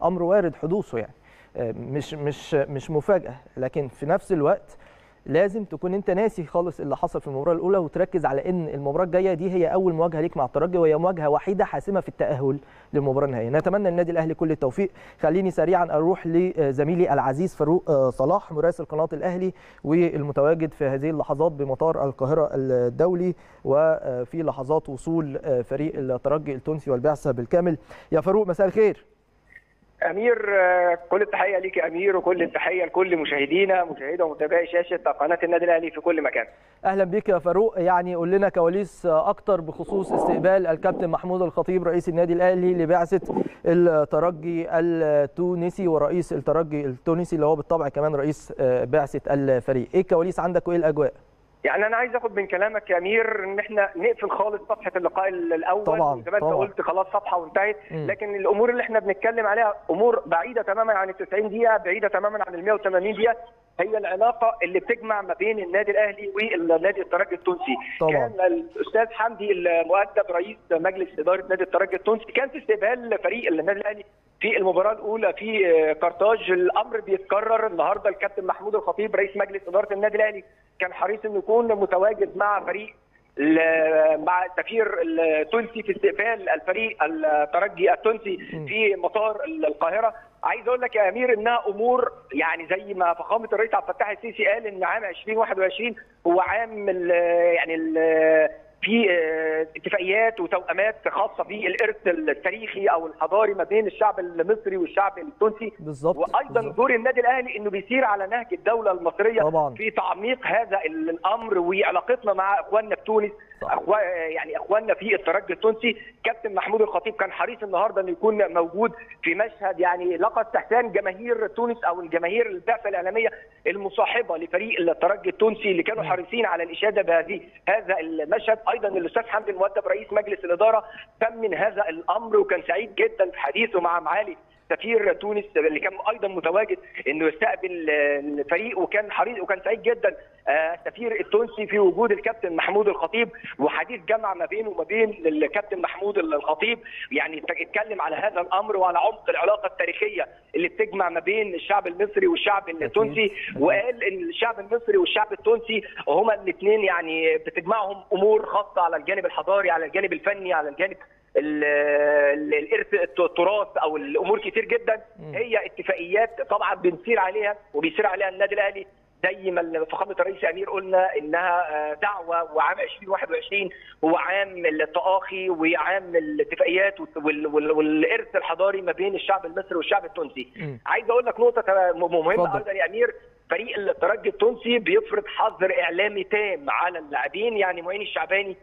امر وارد حدوثه يعني مش مش مش مفاجاه لكن في نفس الوقت لازم تكون انت ناسي خالص اللي حصل في المباراه الاولى وتركز على ان المباراه الجايه دي هي اول مواجهه ليك مع الترجي وهي مواجهه وحيده حاسمه في التاهل للمباراه النهائيه نتمنى النادي الاهلي كل التوفيق خليني سريعا اروح لزميلي العزيز فاروق صلاح مراسل قناه الاهلي والمتواجد في هذه اللحظات بمطار القاهره الدولي وفي لحظات وصول فريق الترجي التونسي والبعثه بالكامل يا فاروق مساء الخير امير كل التحيه ليك يا امير وكل التحيه لكل مشاهدينا مشاهدي ومتابعي شاشه قناه النادي الاهلي في كل مكان. اهلا بك يا فاروق يعني قول لنا كواليس اكتر بخصوص استقبال الكابتن محمود الخطيب رئيس النادي الاهلي لبعثه الترجي التونسي ورئيس الترجي التونسي اللي هو بالطبع كمان رئيس بعثه الفريق. ايه الكواليس عندك وايه الاجواء؟ يعني انا عايز اخد من كلامك يا امير ان احنا نقفل خالص صفحه اللقاء الاول طبعا زي ما انت قلت خلاص صفحه وانتهت لكن الامور اللي احنا بنتكلم عليها امور بعيده تماما عن ال 90 دقيقه بعيده تماما عن ال 180 دقيقه هي العلاقه اللي بتجمع ما بين النادي الاهلي والنادي الترجي التونسي طبعا. كان الاستاذ حمدي المؤدب رئيس مجلس اداره نادي الترجي التونسي كان في استقبال فريق النادي الاهلي في المباراه الاولى في قرطاج الامر بيتكرر النهارده الكابتن محمود الخطيب رئيس مجلس اداره النادي الاهلي كان حريص انه يكون متواجد مع فريق مع السفير التونسي في استقبال الفريق الترجي التونسي في مطار القاهره عايز اقول لك يا امير انها امور يعني زي ما فخامه الرئيس عبد الفتاح السيسي قال ان عام 2021 هو عام ال يعني ال في اتفاقيات وتوأمات خاصه بالارث التاريخي او الحضاري ما بين الشعب المصري والشعب التونسي بالظبط وايضا بالزبط. دور النادي الاهلي انه بيسير على نهج الدوله المصريه طبعا. في تعميق هذا الامر وعلاقتنا مع اخواننا في تونس أخو... يعني اخواننا في الترجي التونسي كابتن محمود الخطيب كان حريص النهارده انه يكون موجود في مشهد يعني لقى استحسان جماهير تونس او الجماهير البعثه الاعلاميه المصاحبه لفريق الترجي التونسي اللي كانوا حريصين على الاشاده بهذه هذا المشهد ايضا الاستاذ حمدي المؤدب رئيس مجلس الاداره ثمن هذا الامر وكان سعيد جدا في حديثه مع معالي سفير تونس اللي كان ايضا متواجد انه يستقبل الفريق وكان حريص وكان سعيد جدا السفير التونسي في وجود الكابتن محمود الخطيب وحديث جمع ما بينه وما بين الكابتن محمود الخطيب يعني اتكلم على هذا الامر وعلى عمق العلاقه التاريخيه اللي بتجمع ما بين الشعب المصري والشعب التونسي وقال ان الشعب المصري والشعب التونسي هما الاثنين يعني بتجمعهم امور خاصه على الجانب الحضاري على الجانب الفني على الجانب الارث التراث او الامور كتير جدا هي اتفاقيات طبعا بنسير عليها وبيسير عليها النادي الاهلي زي ما فخامه الرئيس امير قلنا انها دعوه وعام 2021 هو عام التآخي وعام الاتفاقيات والارث الحضاري ما بين الشعب المصري والشعب التونسي. عايز اقول لك نقطه مهمه ايضا يا امير فريق الترجي التونسي بيفرض حظر اعلامي تام على اللاعبين يعني معين الشعباني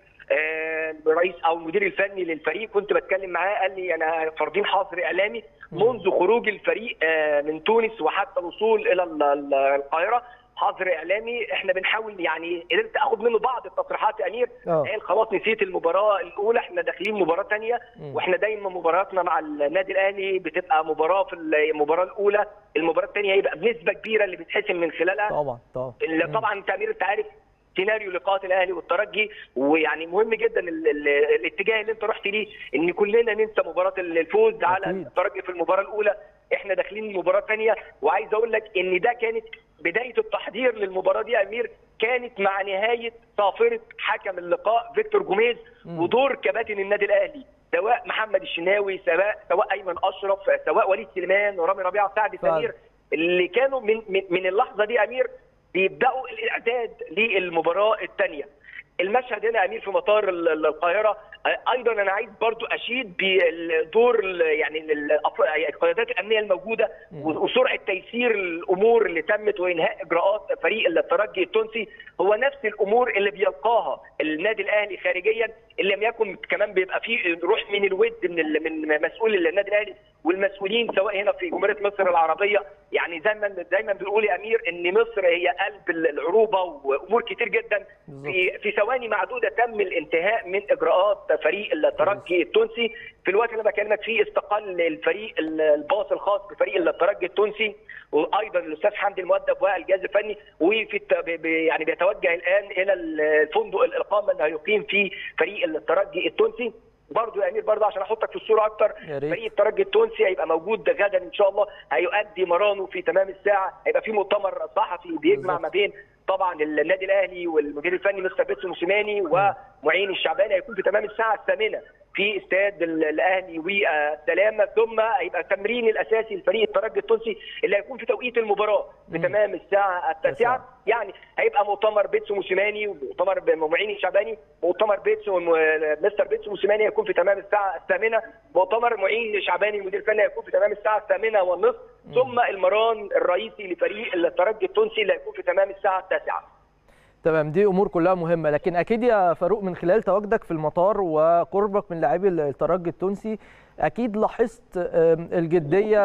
الرئيس او المدير الفني للفريق كنت بتكلم معاه قال لي انا فارضين حظر اعلامي منذ خروج الفريق من تونس وحتى الوصول الى القاهره حظر اعلامي احنا بنحاول يعني قدرت اخد منه بعض التصريحات يا امير قال خلاص نسيت المباراه الاولى احنا داخلين مباراه ثانيه واحنا دايما مباراتنا مع النادي الاهلي بتبقى مباراه في المباراه الاولى المباراه الثانيه هيبقى بنسبه كبيره اللي بيتحسم من خلالها طبعا طبعا طبعا انت امير انت عارف سيناريو لقاءات الاهلي والترجي ويعني مهم جدا ال ال الاتجاه اللي انت رحت ليه ان كلنا ننسى مباراه الفوز أكيد. على الترجي في المباراه الاولى احنا داخلين مباراه ثانيه وعايز اقول لك ان ده كانت بدايه التحضير للمباراه دي يا امير كانت مع نهايه صافره حكم اللقاء فيكتور جوميز ودور كباتن النادي الاهلي سواء محمد الشناوي سواء سواء ايمن اشرف سواء وليد سليمان ورامي ربيعه سعد سمير اللي كانوا من من, من اللحظه دي يا امير بيبداوا الاعداد للمباراه الثانيه المشهد هنا امير في مطار القاهره ايضا انا عايز برضو اشيد بدور يعني القيادات الامنيه الموجوده وسرعه تيسير الامور اللي تمت وانهاء اجراءات فريق الترجي التونسي هو نفس الامور اللي بيلقاها النادي الاهلي خارجيا اللي لم يكن كمان بيبقى فيه روح من الود من من مسؤول النادي الاهلي والمسؤولين سواء هنا في جمهوريه مصر العربيه يعني دايما دايما بنقول يا امير ان مصر هي قلب العروبه وامور كتير جدا في في ثواني معدوده تم الانتهاء من اجراءات فريق الترجي التونسي في الوقت اللي بكلمك فيه استقل الفريق الباص الخاص بفريق الترجي التونسي وايضا الاستاذ حمدي المؤدب والجهاز الفني وفي يعني بيتوجه الان الى الفندق الاقامه اللي هيقيم فيه فريق الترجي التونسي برضه يا امير برضه عشان احطك في الصوره اكتر يا ريت. فريق الترجي التونسي هيبقى موجود غدا ان شاء الله هيؤدي مرانه في تمام الساعه هيبقى في مؤتمر صحفي بيجمع بالظبط. ما بين طبعا النادي الاهلي والمدير الفني مستر بيتسو موسيماني ومعين الشعباني هيكون في تمام الساعه الثامنه في استاد ال- الاهلي والسلامه ثم هيبقى التمرين الاساسي لفريق الترجي التونسي اللي هيكون في توقيت المباراه بتمام الساعه التاسعه يعني هيبقى مؤتمر بيتسو موسيماني ومؤتمر معين الشعباني مؤتمر بيتسو مستر بيتسو موسيماني هيكون في تمام الساعه الثامنه مؤتمر معين شعباني المدير الفني هيكون في تمام الساعه الثامنه والنصف ثم المران الرئيسي لفريق الترجي التونسي اللي هيكون في تمام الساعه التاسعه تمام دي امور كلها مهمه لكن اكيد يا فاروق من خلال تواجدك في المطار وقربك من لاعبي الترجي التونسي اكيد لاحظت آم، الجديه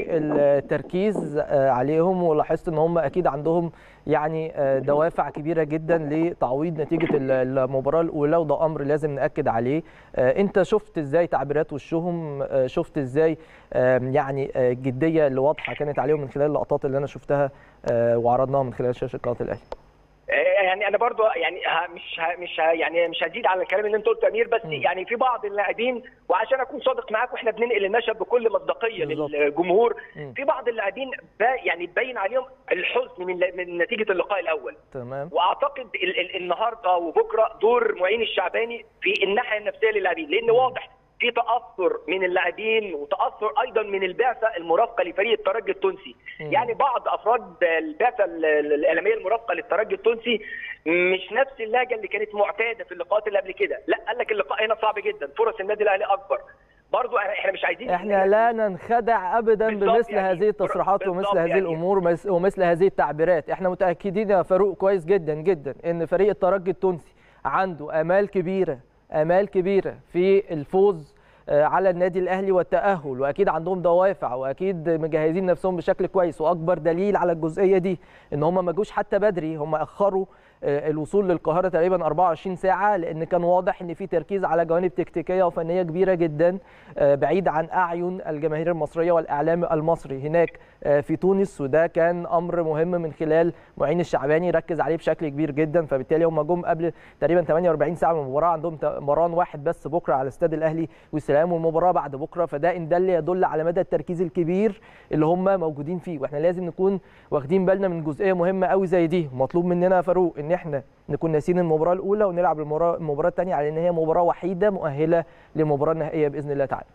والتركيز آه، عليهم ولاحظت ان هم اكيد عندهم يعني آه، دوافع كبيره جدا لتعويض نتيجه ال- المباراه الاولى وده امر لازم ناكد عليه آه، انت شفت ازاي تعبيرات وشهم آه، شفت ازاي آم، يعني آه، الجديه اللي واضحه كانت عليهم من خلال اللقطات اللي انا شفتها آه، وعرضناها من خلال شاشه قناه الاهلي يعني انا برضو يعني ه- مش ه- مش ه- يعني مش هزيد على الكلام اللي انت قلته يا امير بس يعني في بعض اللاعبين وعشان اكون صادق معاك واحنا بننقل المشهد بكل مصداقيه بالظبط. للجمهور مم. في بعض اللاعبين با- يعني باين عليهم الحزن من من نتيجه اللقاء الاول تمام واعتقد ال ال النهارده وبكره دور معين الشعباني في الناحيه النفسيه للاعبين لان واضح في تاثر من اللاعبين وتاثر ايضا من البعثه المرافقه لفريق الترجي التونسي مم. يعني بعض افراد البعثه ال- ال- الاعلاميه المرافقه للترجي التونسي مش نفس اللهجه اللي كانت معتاده في اللقاءات اللي قبل كده لا قال لك اللقاء هنا صعب جدا فرص النادي الاهلي اكبر برضو احنا مش عايزين احنا لا ننخدع ابدا بالظبط بمثل يعني. هذه التصريحات ومثل بالظبط هذه يعني. الامور ومس- ومثل هذه التعبيرات احنا متاكدين يا فاروق كويس جدا جدا ان فريق الترجي التونسي عنده امال كبيره امال كبيره في الفوز آه، على النادي الاهلي والتاهل واكيد عندهم دوافع واكيد مجهزين نفسهم بشكل كويس واكبر دليل على الجزئيه دي ان هم ما جوش حتى بدري هم اخروا آه، الوصول للقاهره تقريبا 24 ساعه لان كان واضح ان في تركيز على جوانب تكتيكيه وفنيه كبيره جدا آه، بعيد عن اعين الجماهير المصريه والاعلام المصري هناك آه، في تونس وده كان امر مهم من خلال معين الشعباني ركز عليه بشكل كبير جدا فبالتالي هم جم قبل تقريبا 48 ساعه من المباراه عندهم ت- مران واحد بس بكره على استاد الاهلي والسلام والمباراه بعد بكره فده ان دل يدل على مدى التركيز الكبير اللي هم موجودين فيه واحنا لازم نكون واخدين بالنا من جزئيه مهمه قوي زي دي مطلوب مننا يا فاروق ان احنا نكون ناسيين المباراه الاولى ونلعب المباراه المباراه الثانيه على ان هي مباراه وحيده مؤهله للمباراه النهائيه باذن الله تعالى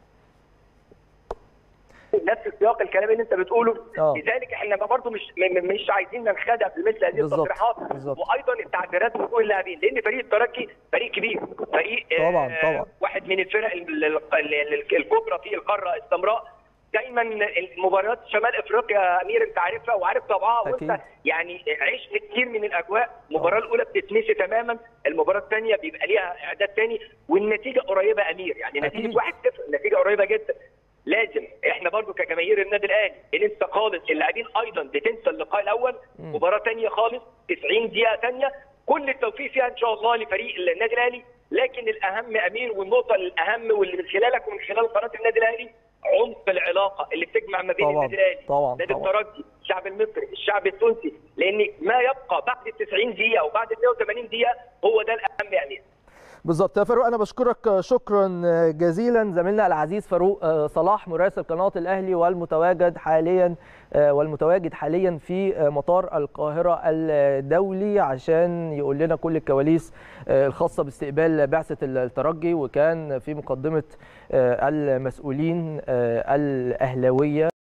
نفس سياق الكلام اللي انت بتقوله آه. لذلك احنا برضه مش م- م- مش عايزين ننخدع بمثل هذه بالظبط، التصريحات بالظبط. وايضا التعبيرات من كل اللاعبين لان فريق الترجي فريق كبير فريق آه، طبعاً، طبعاً. واحد من الفرق ال- ال- ال- الكبرى في القاره السمراء دايما المباريات شمال افريقيا يا امير انت عارفها وعارف طبعها أكيد. وانت يعني عشت كتير من الاجواء المباراه الاولى بتتنسي تماما المباراه الثانيه بيبقى ليها اعداد ثاني والنتيجه قريبه يا امير يعني أكيد. نتيجه 1 0 النتيجه قريبه جدا لازم احنا برضو كجماهير النادي الاهلي بننسى خالص اللاعبين ايضا بتنسى اللقاء الاول مم. مباراه ثانيه خالص 90 دقيقه ثانيه كل التوفيق فيها ان شاء الله لفريق النادي الاهلي لكن الاهم امير والنقطه الاهم واللي من خلالك ومن خلال قناه النادي الاهلي عمق العلاقه اللي بتجمع ما بين طبعاً، النادي الاهلي طبعاً، نادي طبعاً. الترجي الشعب المصري الشعب التونسي لان ما يبقى بعد ال 90 دقيقه وبعد 180 دقيقه هو ده الاهم يا امير بالظبط يا فاروق انا بشكرك شكرا جزيلا زميلنا العزيز فاروق صلاح مراسل قناه الاهلي والمتواجد حاليا والمتواجد حاليا في مطار القاهره الدولي عشان يقول لنا كل الكواليس الخاصه باستقبال بعثه الترجي وكان في مقدمه المسؤولين الاهلاويه